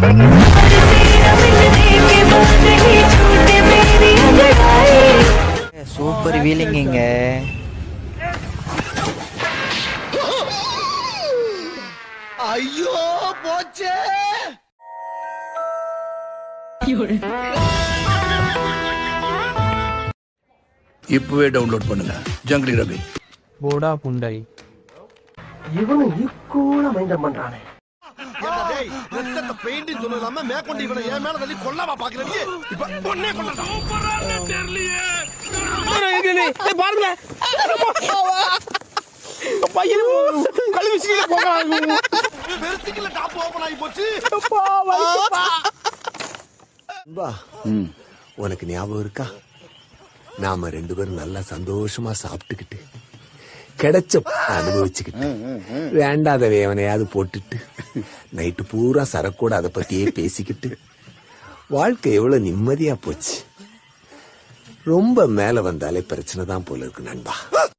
super வீலிங்க ஐயோ போச்சே இப்பவே டவுன்லோட் பண்ணுங்க ஜங்கிலி ரவி போடா புண்டை இவனும் ஈக்குவலா மைண்டம் பண்றானே என்ன டேய் ரத்தத்தை பெயிண்ட் சொல்லலாம மேற்கொண்டு இவனை என் மேல தள்ளி கொல்லாமா பாக்குறீங்க இப்ப பொண்ணே பாருங்க பையன் கழுவி போகிறாங்க பெருசுக்குள்ள டாப் ஓபன் ஆகி போச்சு பா உனக்கு ஞாபகம் இருக்கா நாம ரெண்டு பேரும் நல்லா சந்தோஷமா சாப்பிட்டுக்கிட்டு கிடைச்ச அனுபவிச்சுக்கிட்டு வேண்டாத வேவனையாவது போட்டுட்டு நைட்டு பூரா சரக்கோட அதை பத்தியே பேசிக்கிட்டு வாழ்க்கை எவ்வளவு நிம்மதியா போச்சு ரொம்ப மேல வந்தாலே பிரச்சனை தான் போல இருக்கு நண்பா